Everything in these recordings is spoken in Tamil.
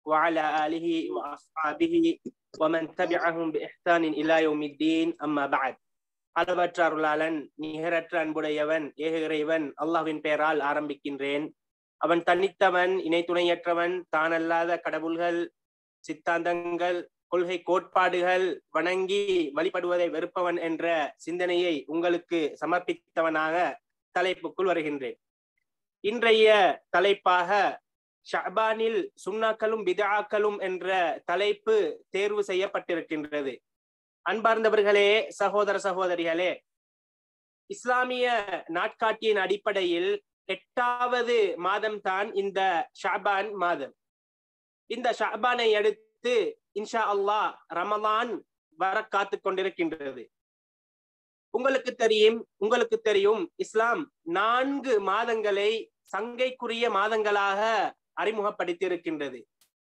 وعلى آله وأصحابه ومن تبعهم بإحسان إلى يوم الدين أما بعد அளவற்ற அருளாளன் நிகரற்ற அன்புடையவன் ஏக இறைவன் அல்லாஹ்வின் பெயரால் ஆரம்பிக்கின்றேன் அவன் தனித்தவன் இணை துணையற்றவன் தானல்லாத கடவுள்கள் சித்தாந்தங்கள் கொள்கை கோட்பாடுகள் வணங்கி வழிபடுவதை வெறுப்பவன் என்ற சிந்தனையை உங்களுக்கு சமர்ப்பித்தவனாக தலைப்புக்குள் வருகின்றேன் இன்றைய தலைப்பாக ஷபானில் சுண்ணாக்களும் பிதாக்களும் என்ற தலைப்பு தேர்வு செய்யப்பட்டிருக்கின்றது அன்பார்ந்தவர்களே சகோதர சகோதரிகளே இஸ்லாமிய நாட்காட்டியின் அடிப்படையில் எட்டாவது மாதம் தான் இந்த ஷாபான் மாதம் இந்த ஷாபானை அடுத்து இன்ஷா அல்லாஹ் ரமலான் வர காத்து கொண்டிருக்கின்றது உங்களுக்கு தெரியும் உங்களுக்கு தெரியும் இஸ்லாம் நான்கு மாதங்களை சங்கைக்குரிய மாதங்களாக அறிமுகப்படுத்தியிருக்கின்றது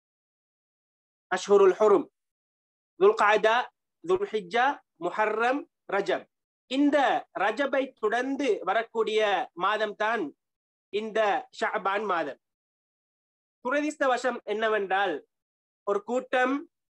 அஷ்ஹுருல் ஹுரும் துல்காதா துல்ஹிஜா முஹர்ரம் ரஜப் இந்த ரஜபை தொடர்ந்து வரக்கூடிய மாதம் தான் இந்த ஷாபான் மாதம் துரதிஷ்டவசம் என்னவென்றால் ஒரு கூட்டம்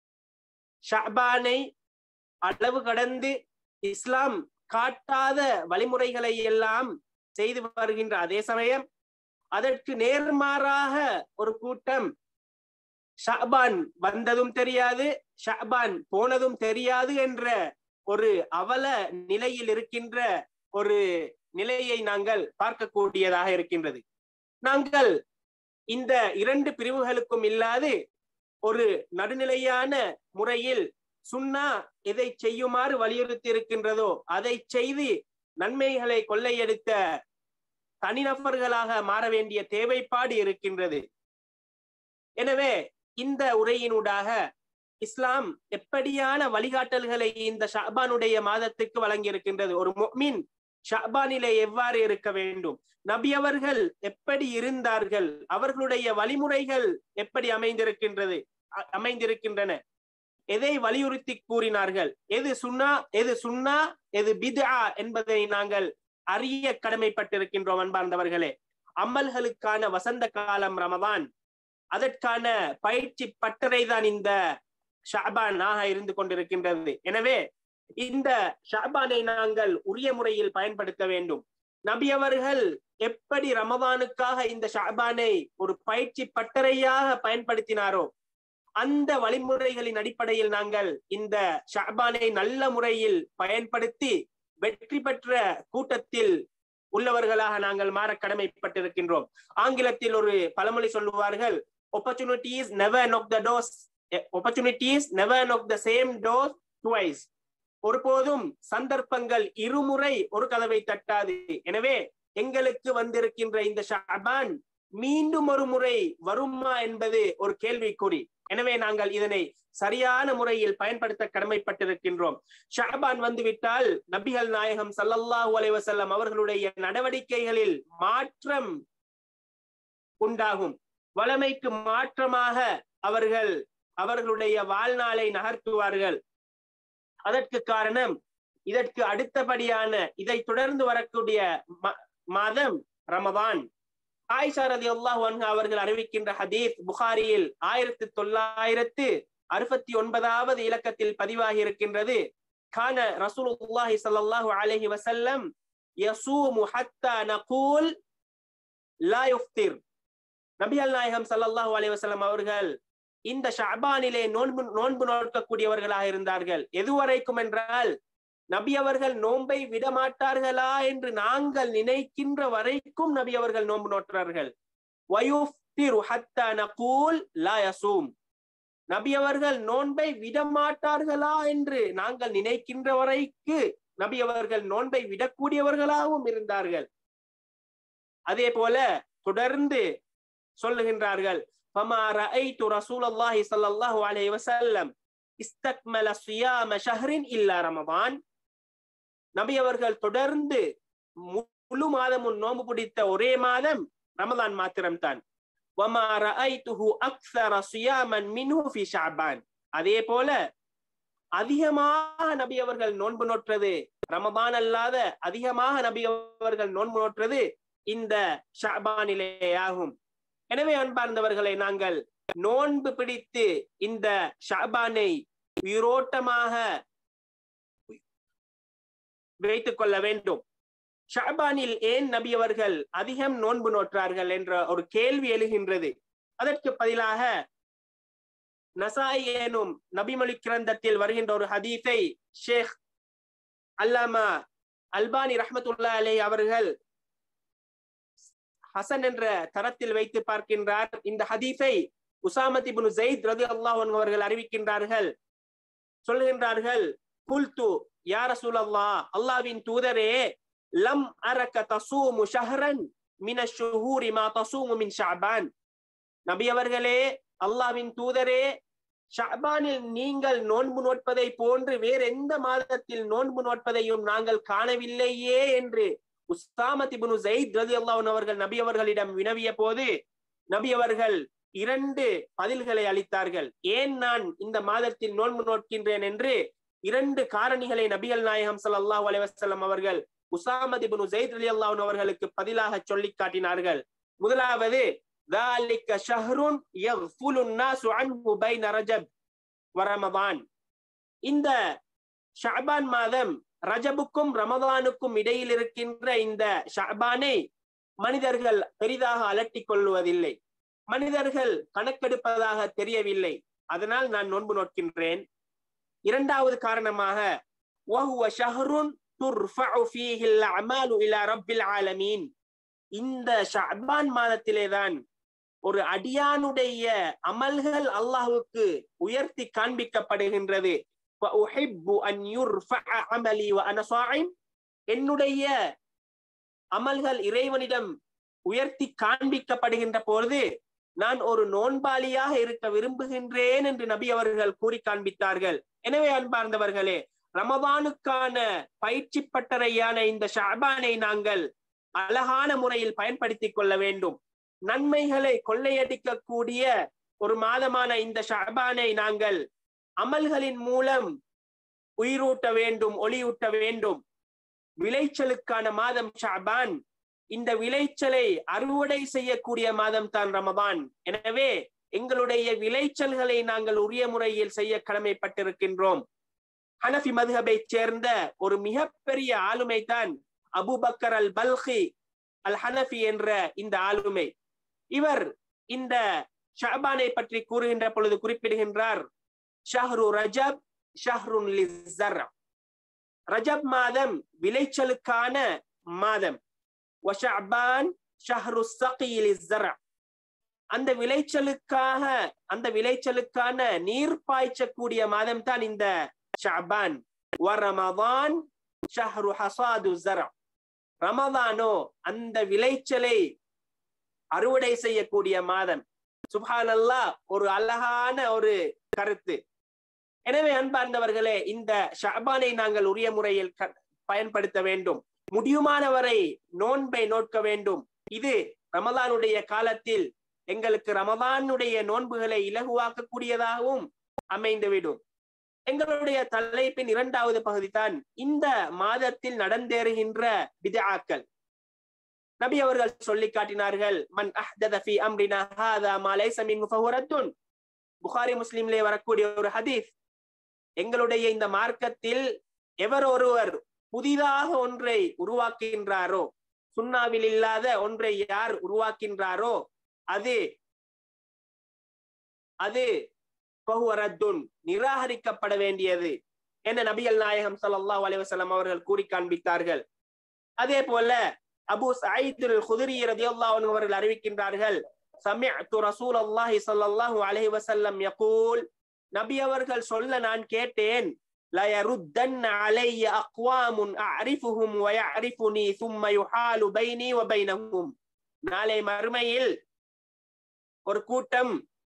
ஷாபானை அளவு கடந்து இஸ்லாம் காட்டாத வழிமுறைகளை எல்லாம் செய்து வருகின்ற அதே சமயம் அதற்கு நேர்மாறாக ஒரு கூட்டம் ஷாபான் வந்ததும் தெரியாது ஷாபான் போனதும் தெரியாது என்ற ஒரு அவல நிலையில் இருக்கின்ற ஒரு நிலையை நாங்கள் பார்க்கக்கூடியதாக இருக்கின்றது நாங்கள் இந்த இரண்டு பிரிவுகளுக்கும் இல்லாது ஒரு நடுநிலையான முறையில் சுண்ணா எதை செய்யுமாறு வலியுறுத்தி இருக்கின்றதோ அதை செய்து நன்மைகளை கொள்ளையெடுத்த தனிநபர்களாக மாற வேண்டிய தேவைப்பாடு இருக்கின்றது எனவே இந்த உரையினூடாக இஸ்லாம் எப்படியான வழிகாட்டல்களை இந்த ஷாபானுடைய மாதத்துக்கு வழங்கி இருக்கின்றது ஒரு மொமின் ஷாபானிலே எவ்வாறு இருக்க வேண்டும் நபி அவர்கள் எப்படி இருந்தார்கள் அவர்களுடைய வழிமுறைகள் எப்படி அமைந்திருக்கின்றது அமைந்திருக்கின்றன எதை வலியுறுத்தி கூறினார்கள் எது சுன்னா எது சுன்னா எது பிதா என்பதை நாங்கள் அறிய கடமைப்பட்டிருக்கின்றோம் அன்பார்ந்தவர்களே அமல்களுக்கான வசந்த காலம் ரமதான் அதற்கான பயிற்சி பட்டறை தான் இந்த ஷாபானாக இருந்து கொண்டிருக்கின்றது எனவே இந்த ஷாபானை நாங்கள் உரிய முறையில் பயன்படுத்த வேண்டும் நபி அவர்கள் எப்படி ரமதானுக்காக இந்த ஷாபானை ஒரு பயிற்சி பட்டறையாக பயன்படுத்தினாரோ அந்த வழிமுறைகளின் அடிப்படையில் நாங்கள் இந்த ஷாபானை நல்ல முறையில் பயன்படுத்தி வெற்றி பெற்ற கூட்டத்தில் உள்ளவர்களாக நாங்கள் மாற கடமைப்பட்டிருக்கின்றோம் ஆங்கிலத்தில் ஒரு பழமொழி சொல்லுவார்கள் opportunities never knock the doors opportunities never knock the same door twice ஒருபோதும் சந்தர்ப்பங்கள் இருமுறை ஒரு கதவை தட்டாது எனவே எங்களுக்கு வந்திருக்கின்ற இந்த ஷாபான் மீண்டும் ஒரு முறை வருமா என்பது ஒரு கேள்விக்குறி எனவே நாங்கள் இதனை சரியான முறையில் பயன்படுத்த கடமைப்பட்டிருக்கின்றோம் ஷாபான் வந்துவிட்டால் நபிகள் நாயகம் சல்லல்லாஹு அலைவசல்லம் அவர்களுடைய நடவடிக்கைகளில் மாற்றம் உண்டாகும் வளமைக்கு மாற்றமாக அவர்கள் அவர்களுடைய வாழ்நாளை நகர்த்துவார்கள் அதற்கு காரணம் இதற்கு அடுத்தபடியான இதை தொடர்ந்து வரக்கூடிய மாதம் ரமதான் ஆயிஷா ரதி அல்லாஹ் அவர்கள் அறிவிக்கின்ற ஹதீஸ் புகாரியில் ஆயிரத்தி தொள்ளாயிரத்து அறுபத்தி ஒன்பதாவது இலக்கத்தில் பதிவாகி இருக்கின்றது கான ரசூலுல்லாஹி ஸல்லல்லாஹு அலைஹி வஸல்லம் யசூமு ஹத்தா நகூல் லா யுஃப்திர் நபிகள் நாயகம் ஸல்லல்லாஹு அலைஹி வஸல்லம் அவர்கள் இந்த ஷஅபானிலே நோன்பு நோன்பு நோக்கக்கூடியவர்களாக இருந்தார்கள் எதுவரைக்கும் என்றால் நபி அவர்கள் நோன்பை விடமாட்டார்களா என்று நாங்கள் நினைக்கின்ற வரைக்கும் நபி அவர்கள் நோன்பு நோற்றார்கள் நபி அவர்கள் நோன்பை விடமாட்டார்களா என்று நாங்கள் நினைக்கின்ற வரைக்கு நபி அவர்கள் நோன்பை விடக்கூடியவர்களாகவும் இருந்தார்கள் அதே போல தொடர்ந்து சொல்லுகின்றார்கள் فما رأيت رسول الله صلى الله عليه وسلم استكمل صيام شهر إلا رمضان நபி அவர்கள் தொடர்ந்து முழு மாதமும் நோன்பு பிடித்த ஒரே மாதம் ரமதான் மாத்திரம்தான் وما رأيته أكثر صياما منه في شعبان அதே போல அதிகமாக நபி அவர்கள் நோன்பு நோற்றது ரமதான் அல்லாத அதிகமாக நபி அவர்கள் நோன்பு நோற்றது இந்த ஷாபானிலே ஆகும் எனவே அன்பார்ந்தவர்களை நாங்கள் நோன்பு பிடித்து இந்த ஷாபானை உயிரோட்டமாக வைத்துக் கொள்ள வேண்டும் ஷாபானில் ஏன் நபி அவர்கள் அதிகம் நோன்பு நோற்றார்கள் என்ற ஒரு கேள்வி எழுகின்றது அதற்கு பதிலாக நசாய் எனும் நபிமொழி கிரந்தத்தில் வருகின்ற ஒரு ஹதீஸை ஷேக் அல்லாமா அல்பானி ரஹமத்துல்லா அலை அவர்கள் ஹசன் என்ற தரத்தில் வைத்து பார்க்கின்றார் இந்த ஹதீஸை உசாமத் இப்னு ஜெயித் ரதி அல்லாஹ் அவர்கள் அறிவிக்கின்றார்கள் சொல்கின்றார்கள் குல்து யார சூழல்லா அல்லாவின் தூதரே லம் அரக்க தசூமு ஷஹரன் மின ஷுஹூரி மா தசூமு மின் ஷஅபான் நபி அவர்களே அல்லாவின் தூதரே ஷஅபானில் நீங்கள் நோன்பு நோட்பதை போன்று வேற எந்த மாதத்தில் நோன்பு நோட்பதையும் நாங்கள் காணவில்லையே என்று உஸ்தாமத் இப்னு ஜெயித் ரலியல்லாஹு அன்ஹு அவர்கள் நபி அவர்களிடம் வினவிய போது நபி அவர்கள் இரண்டு பதில்களை அளித்தார்கள் ஏன் நான் இந்த மாதத்தில் நோன்பு நோட்கின்றேன் என்று இரண்டு காரணிகளை நபிகள் நாயகம் ஸல்லல்லாஹு அலைஹி வஸல்லம் அவர்கள் உசாமத் இப்னு ஜெயித் ரலியல்லாஹு அன்ஹு அவர்களுக்கு பதிலாக சொல்லி காட்டினார்கள் முதலாவது ذلك شهر يغفل الناس عنه بين رجب ورمضان இந்த ஷஅபான் மாதம் ரஜபுக்கும் ரமதானுக்கும் இடையில் இருக்கின்ற இந்த ஷஅபானை மனிதர்கள் பெரிதாக அலட்டிக் கொள்வதில்லை மனிதர்கள் கணக்கெடுப்பதாக தெரியவில்லை அதனால் நான் நோன்பு நோக்கின்றேன் இரண்டாவது காரணமாக وهو شهر ترفع فيه الأعمال إلى رب العالمين இந்த ஷஅபான் மாதத்திலேதான் ஒரு அடியானுடைய அமல்கள் அல்லாஹுக்கு உயர்த்தி காண்பிக்கப்படுகின்றது என்னுடைய அமல்கள் இறைவனிடம் உயர்த்தி காண்பிக்கப்படுகின்ற பொழுது நான் ஒரு நோன்பாளியாக இருக்க விரும்புகின்றேன் என்று நபி அவர்கள் கூறி காண்பித்தார்கள் எனவே அன்பார்ந்தவர்களே ரமபானுக்கான பயிற்சி பட்டறையான இந்த ஷாபானை நாங்கள் அழகான முறையில் பயன்படுத்திக் கொள்ள வேண்டும் நன்மைகளை கொள்ளையடிக்கக்கூடிய ஒரு மாதமான இந்த ஷாபானை நாங்கள் அமல்களின் மூலம் உயிரூட்ட வேண்டும் ஒளியூட்ட வேண்டும் விளைச்சலுக்கான மாதம் ஷாபான் இந்த விளைச்சலை அறுவடை செய்யக்கூடிய மாதம் தான் ரமபான் எனவே எங்களுடைய விளைச்சல்களை நாங்கள் உரிய முறையில் செய்ய கடமைப்பட்டிருக்கின்றோம் ஹனஃபி மதுஹபை சேர்ந்த ஒரு மிகப்பெரிய ஆளுமை தான் அபுபக்கர் அல் பல்கி அல் ஹனஃபி என்ற இந்த ஆளுமை இவர் இந்த ஷாபானை பற்றி கூறுகின்ற பொழுது குறிப்பிடுகின்றார் ஷஹ்ரு ரஜப் ஷஹ்ருன் ரஜப் மாதம் விளைச்சலுக்கான மாதம் வஷஅபான் ஷஹ்ரு ஸகீல் அந்த விளைச்சலுக்காக அந்த விளைச்சலுக்கான நீர் பாய்ச்சக்கூடிய மாதம் தான் இந்த ஷஅபான் வரமதான் ஷஹ்ரு ஹசாது ஸரா ரமதானோ அந்த விளைச்சலை அறுவடை செய்யக்கூடிய மாதம் சுபான் அல்லா ஒரு அழகான ஒரு கருத்து எனவே அன்பார்ந்தவர்களே இந்த ஷாபானை நாங்கள் உரிய முறையில் பயன்படுத்த வேண்டும் முடியுமானவரை நோன்பை நோட்க வேண்டும் இது ரமதானுடைய காலத்தில் எங்களுக்கு ரமதானுடைய நோன்புகளை இலகுவாக்கக்கூடியதாகவும் அமைந்துவிடும் எங்களுடைய தலைப்பின் இரண்டாவது பகுதி தான் இந்த மாதத்தில் நடந்தேறுகின்ற விதாக்கள் நபி அவர்கள் சொல்லி காட்டினார்கள் மன் அஹ்தத ஃபி அம்ரினா ஹாதா மா லைஸ மின்ஹு ஃபஹுவ ரத்துன் புகாரி முஸ்லிம்லே வரக்கூடிய ஒரு ஹதீஸ் எங்களுடைய இந்த மார்க்கத்தில் எவர் ஒருவர் புதிதாக ஒன்றை உருவாக்குகின்றாரோ சுண்ணாவில் இல்லாத ஒன்றை யார் உருவாக்கின்றாரோ அது அது பகுவரத்துன் நிராகரிக்கப்பட வேண்டியது என நபிகள் நாயகம் ஸல்லல்லாஹு அலைஹி வஸல்லம் அவர்கள் கூறி காண்பித்தார்கள் அதே போல அபு சயீத் குதிரி ரதியல்லாஹு அன்ஹு அவர்கள் அறிவிக்கின்றார்கள் சமிஅத்து ரசூலல்லாஹி ஸல்லல்லாஹு அலைஹி வஸல்லம் யகூல் நபி அவர்கள் சொல்ல நான் கேட்டேன் لا يردن علي أقوام أعرفهم ويعرفني ثم يحال بيني وبينهم நாளை மறுமையில் ஒரு கூட்டம்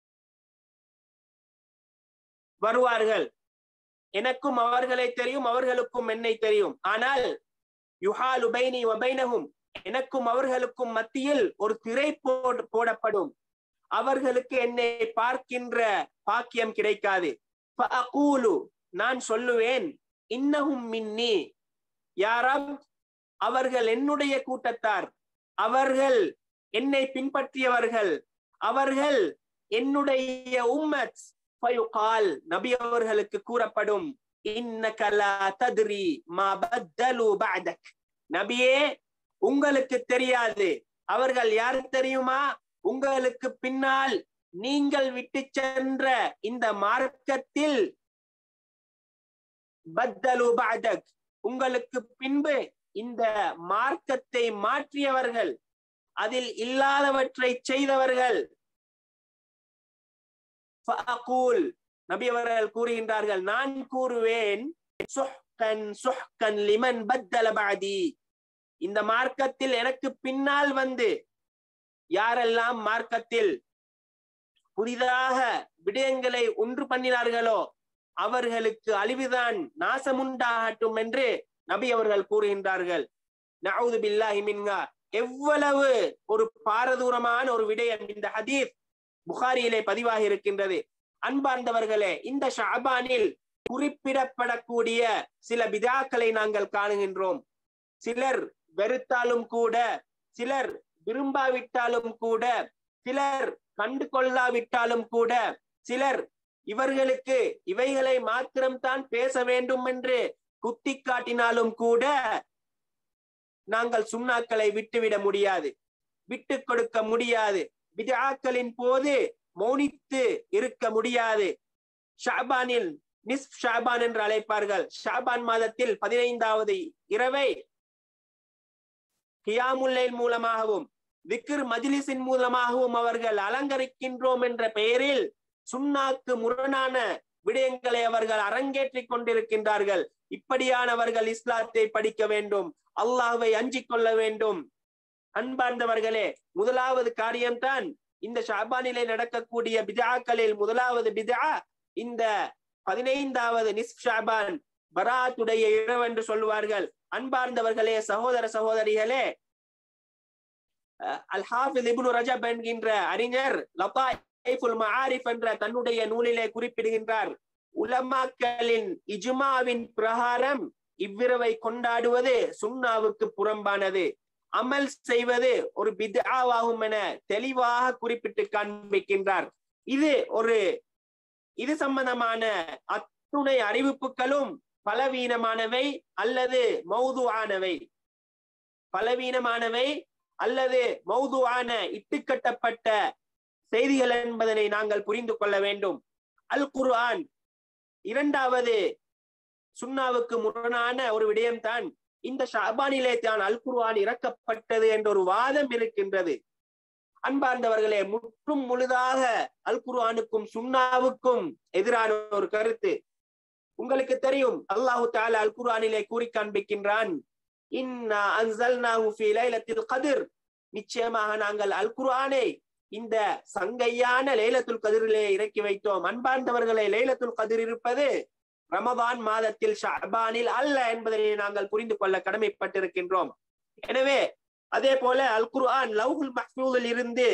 வருவார்கள் எனக்கும் அவர்களை தெரியும் அவர்களுக்கும் என்னை தெரியும் ஆனால் யுஹாலு பைனி வபைனஹும் எனக்கும் அவர்களுக்கும் மத்தியில் ஒரு திரை போடப்படும் அவர்களுக்கு என்னை பார்க்கின்ற பாக்கியம் கிடைக்காது நான் சொல்லுவேன் இன்னகும் மின்னி யாரம் அவர்கள் என்னுடைய கூட்டத்தார் அவர்கள் என்னை பின்பற்றியவர்கள் அவர்கள் என்னுடைய உம்மத் ஃபயுகால் நபி அவர்களுக்கு கூறப்படும் இன்னக லா தத்ரி மா பத்தலு பஅதக் நபியே உங்களுக்கு தெரியாது அவர்கள் யார் தெரியுமா உங்களுக்கு பின்னால் நீங்கள் விட்டு சென்ற இந்த மார்க்கத்தில் பத்தலு பஅதக் உங்களுக்கு பின்பு இந்த மார்க்கத்தை மாற்றியவர்கள் அதில் இல்லாதவற்றை செய்தவர்கள் ஃபஅகூல் நபி அவர்கள் கூறுகின்றார்கள் நான் கூறுவேன் சுஹ்கன் சுஹ்கன் லிமன் பத்தல பஅதி இந்த மார்க்கத்தில் எனக்கு பின்னால் வந்து யாரெல்லாம் மார்க்கத்தில் புதிதாக விடயங்களை ஒன்று பண்ணினார்களோ அவர்களுக்கு அழிவுதான் நாசமுண்டாகட்டும் என்று நபி அவர்கள் கூறுகின்றார்கள் நவுது பில்லாஹி மின்ஹா எவ்வளவு ஒரு பாரதூரமான ஒரு விடயம் இந்த ஹதீஸ் புகாரியிலே பதிவாகி இருக்கின்றது அன்பார்ந்தவர்களே இந்த ஷாபானில் குறிப்பிடப்படக்கூடிய சில பிதாக்களை நாங்கள் காணுகின்றோம் சிலர் வெறுத்தாலும் கூட சிலர் விரும்பாவிட்டாலும் கூட சிலர் கண்டு கொள்ளாவிட்டாலும் கூட சிலர் இவர்களுக்கு இவைகளை மாத்திரம்தான் பேச வேண்டும் என்று குத்தி காட்டினாலும் கூட நாங்கள் சுண்ணாக்களை விட்டுவிட முடியாது விட்டு கொடுக்க முடியாது விதாக்களின் போது மௌனித்து இருக்க முடியாது ஷாபானில் நிஸ் ஷாபான் என்று அழைப்பார்கள் ஷாபான் மாதத்தில் பதினைந்தாவது இரவை கியாமுல்லைல் மூலமாகவும் விக்ர் மஜ்லிஸின் மூலமாகவும் அவர்கள் அலங்கரிக்கின்றோம் என்ற பெயரில் சுண்ணாக்கு முரணான விடயங்களை அவர்கள் அரங்கேற்றிக் கொண்டிருக்கின்றார்கள் இப்படியானவர்கள் இஸ்லாத்தை படிக்க வேண்டும் அல்லாஹ்வை அஞ்சிக் கொள்ள வேண்டும் அன்பார்ந்தவர்களே முதலாவது காரியம்தான் இந்த ஷாபானிலே நடக்கக்கூடிய பிதாக்களில் முதலாவது பிதா இந்த பதினைந்தாவது நிஸ் ஷாபான் பராத்துடைய இரவு என்று சொல்லுவார்கள் அன்பார்ந்தவர்களே சகோதர சகோதரிகளே அல் ஹாஃபிஸ் இப்னு ரஜப் என்கின்ற அறிஞர் லதாயிஃபுல் மஆரிஃப் என்ற தன்னுடைய நூலிலே குறிப்பிடுகின்றார் உலமாக்களின் இஜ்மாவின் பிரகாரம் இவ்விரவை கொண்டாடுவது சுன்னாவுக்கு புறம்பானது அமல் செய்வது ஒரு பித்ஆவாகும் என தெளிவாக குறிப்பிட்டு காண்பிக்கின்றார் இது ஒரு இது சம்பந்தமான அத்துணை அறிவிப்புகளும் பலவீனமானவை அல்லது மௌதுவானவை பலவீனமானவை அல்லது மௌதுவான இட்டுக்கட்டப்பட்ட செய்திகள் என்பதனை நாங்கள் புரிந்து கொள்ள வேண்டும் அல் குர்ஆன் இரண்டாவது சுன்னாவுக்கு முரணான ஒரு விடயம்தான் இந்த ஷாபானிலே தான் அல் குர்ஆன் இறக்கப்பட்டது என்ற ஒரு வாதம் இருக்கின்றது அன்பார்ந்தவர்களே முற்றும் முழுதாக அல் குர்ஆனுக்கும் சுன்னாவுக்கும் எதிரான ஒரு கருத்து உங்களுக்கு தெரியும் அல்லாஹு தாலா அல் குர்ஆனிலே கூறி காண்பிக்கின்றான் இன்னா அன்சல்னாஹு ஃபீ லைலத்தில் கதிர் நிச்சயமாக நாங்கள் அல் குர்ஆனை இந்த சங்கையான லைலத்துல் கதிரிலே இறக்கி வைத்தோம் அன்பார்ந்தவர்களே லைலத்துல் கதிர் இருப்பது ரமபான் மாதத்தில் ஷாபானில் அல்ல என்பதை நாங்கள் புரிந்து கொள்ள கடமைப்பட்டிருக்கின்றோம் எனவே அதே போல அல் குர்ஆன் லவ்ஹுல் மஹ்ஃபூலில் இருந்து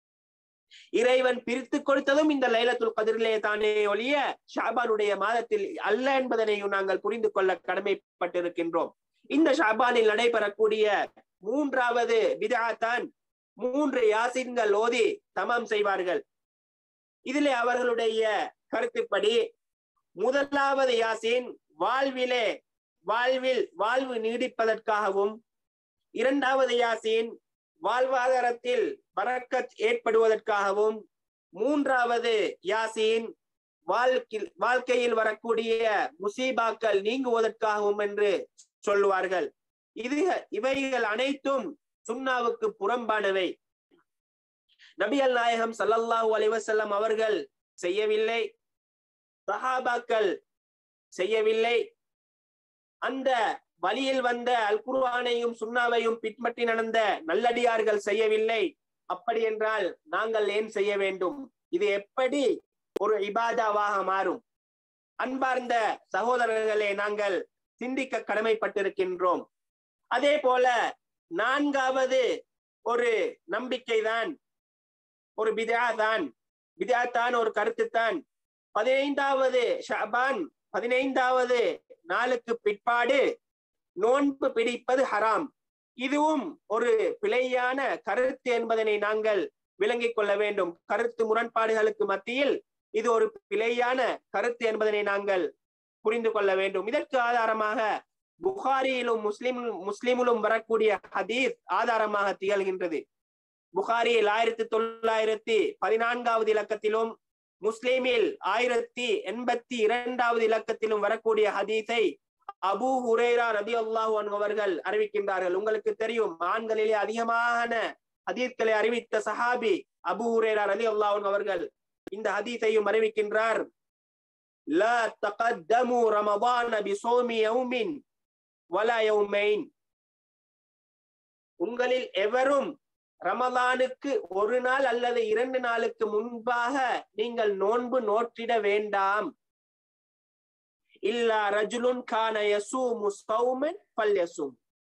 இறைவன் பிரித்து கொடுத்ததும் இந்த லைலத்துல் கதிரிலே தானே ஒழிய ஷாபானுடைய மாதத்தில் அல்ல என்பதனையும் நாங்கள் புரிந்து கொள்ள கடமைப்பட்டிருக்கின்றோம் இந்த ஷாபானில் நடைபெறக்கூடிய மூன்றாவது விதாத்தான் மூன்று யாசின்கள் ஓதி தமம் செய்வார்கள் இதிலே அவர்களுடைய கருத்துப்படி முதலாவது யாசின் வாழ்விலே வாழ்வில் வாழ்வு நீடிப்பதற்காகவும் இரண்டாவது யாசின் வாழ்வாதாரத்தில் பறக்கத் ஏற்படுவதற்காகவும் மூன்றாவது யாசின் வாழ்க்கையில் வாழ்க்கையில் வரக்கூடிய முசீபாக்கள் நீங்குவதற்காகவும் என்று சொல்லுவார்கள் இது இவைகள் அனைத்தும் சுன்னாவுக்கு புறம்பானவை நபி அல் நாயகம் சல்லல்லாஹு அலைவசல்லம் அவர்கள் செய்யவில்லை சஹாபாக்கள் செய்யவில்லை அந்த வழியில் வந்த அல் குர்ஆனையும் சுன்னாவையும் பின்பற்றி நடந்த நல்லடியார்கள் செய்யவில்லை அப்படி என்றால் நாங்கள் ஏன் செய்ய வேண்டும் இது எப்படி ஒரு இபாதாவாக மாறும் அன்பார்ந்த சகோதரர்களே நாங்கள் சிந்திக்க கடமைப்பட்டிருக்கின்றோம் அதே போல நான்காவது ஒரு நம்பிக்கை தான் ஒரு பிதா தான் பிதா தான் ஒரு கருத்து தான் பதினைந்தாவது ஷாபான் பதினைந்தாவது நாளுக்கு பிற்பாடு நோன்பு பிடிப்பது ஹராம் இதுவும் ஒரு பிழையான கருத்து என்பதனை நாங்கள் விளங்கிக் கொள்ள வேண்டும் கருத்து முரண்பாடுகளுக்கு மத்தியில் இது ஒரு பிழையான கருத்து என்பதனை நாங்கள் புரிந்து கொள்ள வேண்டும் இதற்கு ஆதாரமாக புகாரியிலும் முஸ்லிம் முஸ்லிமிலும் வரக்கூடிய ஹதீஸ் ஆதாரமாக திகழ்கின்றது புகாரியில் ஆயிரத்தி தொள்ளாயிரத்தி பதினான்காவது இலக்கத்திலும் முஸ்லிமில் ஆயிரத்தி எண்பத்தி இரண்டாவது இலக்கத்திலும் வரக்கூடிய ஹதீஸை அபு ஹுரேரா ரதி அல்லாஹு அவர்கள் அறிவிக்கின்றார்கள் உங்களுக்கு தெரியும் ஆண்களிலே அதிகமான ஹதீஸ்களை அறிவித்த சஹாபி அபு ஹுரேரா ரதி அல்லாஹு அவர்கள் இந்த ஹதீஸையும் அறிவிக்கின்றார் لا تقدموا رمضان بصوم يوم ولا يومين உங்களில் எவரும் ரமலானுக்கு ஒரு நாள் அல்லது இரண்டு நாளுக்கு முன்பாக நீங்கள் நோன்பு நோற்றிட வேண்டாம் இல்லா ரஜுலுன் கான யசூமு சௌமன் பல்யசும்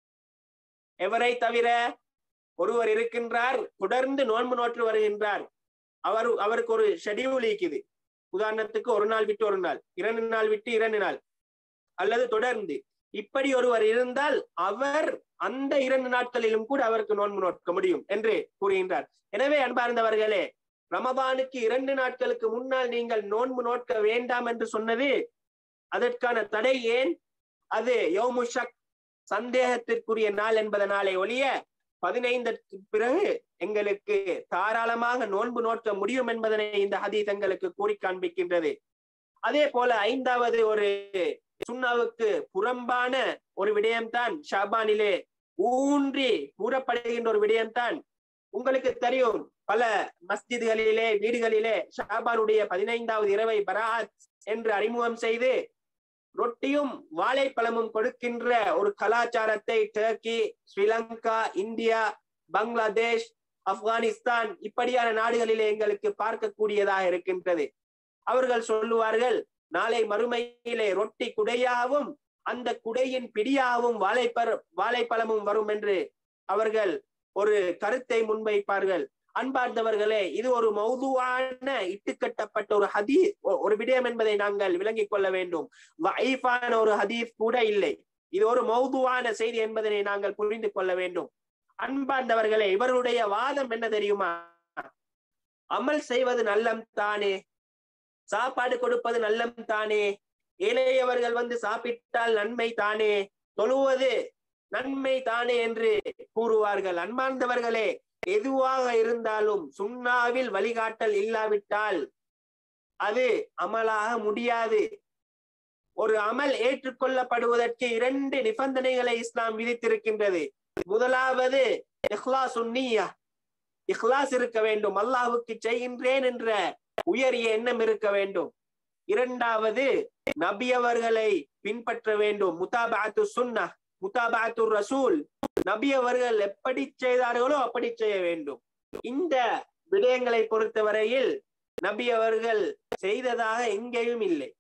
எவரை தவிர ஒருவர் இருக்கின்றார் தொடர்ந்து நோன்பு நோற்று வருகின்றார் அவர் அவருக்கு ஒரு ஷெடியூல் இருக்குது உதாரணத்துக்கு ஒரு நாள் விட்டு ஒரு நாள் இரண்டு நாள் விட்டு இரண்டு நாள் அல்லது தொடர்ந்து இப்படி ஒருவர் இருந்தால் அவர் அந்த இரண்டு நாட்களிலும் கூட அவருக்கு நோன்பு நோக்க முடியும் என்று கூறுகின்றார் எனவே அன்பார்ந்தவர்களே ரமபானுக்கு இரண்டு நாட்களுக்கு முன்னால் நீங்கள் நோன்பு நோக்க வேண்டாம் என்று சொன்னது அதற்கான தடை ஏன் அது யோமுஷக் சந்தேகத்திற்குரிய நாள் என்பதனாலே ஒழிய பதினைந்தற்கு பிறகு எங்களுக்கு தாராளமாக நோன்பு நோக்க முடியும் என்பதனை இந்த ஹதீஸ் எங்களுக்கு கூறி காண்பிக்கின்றது அதே போல ஐந்தாவது ஒரு சுண்ணாவுக்கு புறம்பான ஒரு விடயம்தான் ஷாபானிலே ஊன்றி கூறப்படுகின்ற ஒரு விடயம்தான் உங்களுக்கு தெரியும் பல மஸ்ஜிதுகளிலே வீடுகளிலே ஷாபானுடைய பதினைந்தாவது இரவை பராத் என்று அறிமுகம் செய்து ரொட்டியும் வாழைப்பழமும் கொடுக்கின்ற ஒரு கலாச்சாரத்தை டர்க்கி ஸ்ரீலங்கா இந்தியா பங்களாதேஷ் ஆப்கானிஸ்தான் இப்படியான நாடுகளிலே எங்களுக்கு பார்க்கக்கூடியதாக இருக்கின்றது அவர்கள் சொல்லுவார்கள் நாளை மறுமையிலே ரொட்டி குடையாகவும் அந்த குடையின் பிடியாகவும் வாழைப்பழ வாழைப்பழமும் வரும் என்று அவர்கள் ஒரு கருத்தை முன்வைப்பார்கள் அன்பார்ந்தவர்களே இது ஒரு மௌதுவான இட்டுக்கட்டப்பட்ட ஒரு ஹதீஸ் ஒரு விடயம் என்பதை நாங்கள் விளங்கிக் கொள்ள வேண்டும் வைஃபான ஒரு ஹதீஸ் கூட இல்லை இது ஒரு மௌதுவான செய்தி என்பதனை நாங்கள் புரிந்து கொள்ள வேண்டும் அன்பார்ந்தவர்களே இவர்களுடைய வாதம் என்ன தெரியுமா அமல் செய்வது நல்லம் தானே சாப்பாடு கொடுப்பது நல்லம் தானே ஏழையவர்கள் வந்து சாப்பிட்டால் நன்மை தானே தொழுவது நன்மை தானே என்று கூறுவார்கள் அன்பார்ந்தவர்களே எதுவாக இருந்தாலும் சுண்ணாவில் வழிகாட்டல் இல்லாவிட்டால் அது அமலாக முடியாது ஒரு அமல் ஏற்றுக்கொள்ளப்படுவதற்கு இரண்டு நிபந்தனைகளை இஸ்லாம் விதித்திருக்கின்றது முதலாவது இஹ்லாஸ் உன்னியா இஹ்லாஸ் இருக்க வேண்டும் அல்லாஹுக்கு செய்கின்றேன் என்ற உயரிய எண்ணம் இருக்க வேண்டும் இரண்டாவது நபி அவர்களை பின்பற்ற வேண்டும் முத்தாபாத்து சுன்னா முத்தாபாத்து ரசூல் நபி அவர்கள் எப்படி செய்தார்களோ அப்படி செய்ய வேண்டும் இந்த விடயங்களை பொறுத்தவரையில் நபி அவர்கள் செய்ததாக எங்கேயும் இல்லை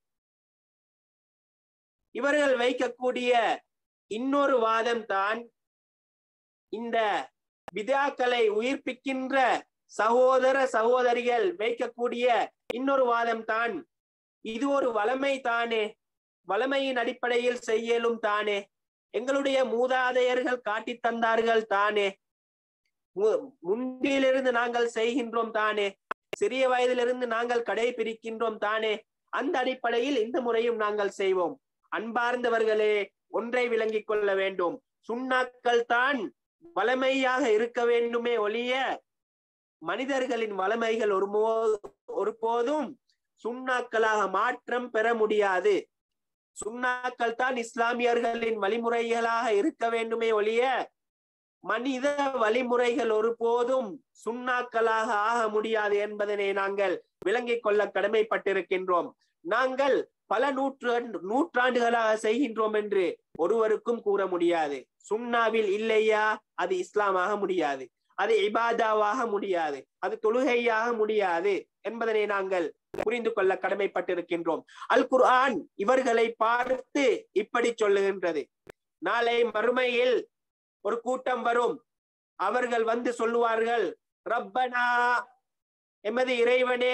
இவர்கள் வைக்கக்கூடிய இன்னொரு வாதம் தான் இந்த விதாக்களை உயிர்ப்பிக்கின்ற சகோதர சகோதரிகள் வைக்கக்கூடிய இன்னொரு வாதம் தான் இது ஒரு வளமை தானே வளமையின் அடிப்படையில் செய்யலும் தானே எங்களுடைய மூதாதையர்கள் காட்டி தந்தார்கள் தானே முந்திலிருந்து நாங்கள் செய்கின்றோம் தானே சிறிய வயதிலிருந்து நாங்கள் கடைபிடிக்கின்றோம் தானே அந்த அடிப்படையில் இந்த முறையும் நாங்கள் செய்வோம் அன்பார்ந்தவர்களே ஒன்றை விளங்கிக் கொள்ள வேண்டும் சுண்ணாக்கள் தான் வளமையாக இருக்க வேண்டுமே ஒழிய மனிதர்களின் வளமைகள் ஒரு ஒருபோதும் சுண்ணாக்களாக மாற்றம் பெற முடியாது சுண்ணாக்கள் தான் இஸ்லாமியர்களின் வழிமுறைகளாக இருக்க வேண்டுமே ஒழிய மனித வழிமுறைகள் ஒருபோதும் சுண்ணாக்களாக ஆக முடியாது என்பதனை நாங்கள் விளங்கிக் கொள்ள கடமைப்பட்டிருக்கின்றோம் நாங்கள் பல நூற்றாண்டு நூற்றாண்டுகளாக செய்கின்றோம் என்று ஒருவருக்கும் கூற முடியாது சுண்ணாவில் இல்லையா அது இஸ்லாமாக முடியாது அது இபாதாவாக முடியாது அது தொழுகையாக முடியாது என்பதனை நாங்கள் புரிந்து கொள்ள கடமைப்பட்டிருக்கின்றோம் அல் குர்ஆன் இவர்களை பார்த்து இப்படி சொல்லுகின்றது நாளை மறுமையில் ஒரு கூட்டம் வரும் அவர்கள் வந்து சொல்லுவார்கள் ரப்பனா எமது இறைவனே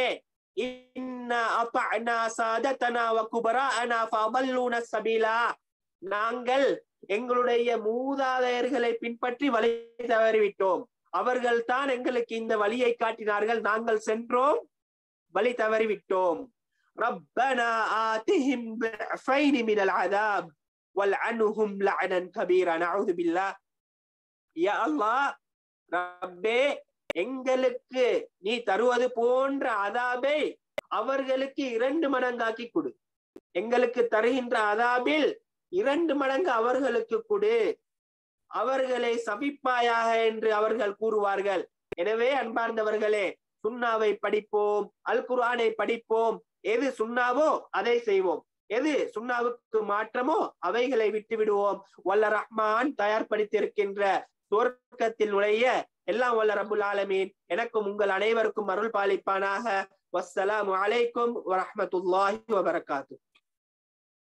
நாங்கள் எங்களுடைய மூதாதையர்களை பின்பற்றி வழி தவறிவிட்டோம் அவர்கள் தான் எங்களுக்கு இந்த வழியை காட்டினார்கள் நாங்கள் சென்றோம் வழி தவறிவிட்டோம் ربنا آتهم ضعفين من العذاب والعنهم لعنا كبيرا نعوذ بالله يا الله ரப்பே எங்களுக்கு நீ தருவது போன்ற அதாபை அவர்களுக்கு இரண்டு மடங்காக்கி கொடு எங்களுக்கு தருகின்ற அதாபில் இரண்டு மடங்கு அவர்களுக்கு கொடு அவர்களை சபிப்பாயாக என்று அவர்கள் கூறுவார்கள் எனவே அன்பார்ந்தவர்களே சுண்ணாவை படிப்போம் அல் குர்ஆனை படிப்போம் எது சுண்ணாவோ அதை செய்வோம் எது சுண்ணாவுக்கு மாற்றமோ அவைகளை விட்டு விடுவோம் வல்ல ரஹ்மான் தயார்படுத்தியிருக்கின்ற சுவர்க்கத்தில் நுழைய எல்லாம் வல்ல ரபுல் ஆலமீன் எனக்கும் உங்கள் அனைவருக்கும் அருள் பாலிப்பானாக வஸ்ஸலாமு அலைக்கும் வரஹ்மத்துல்லாஹி வபரகாத்து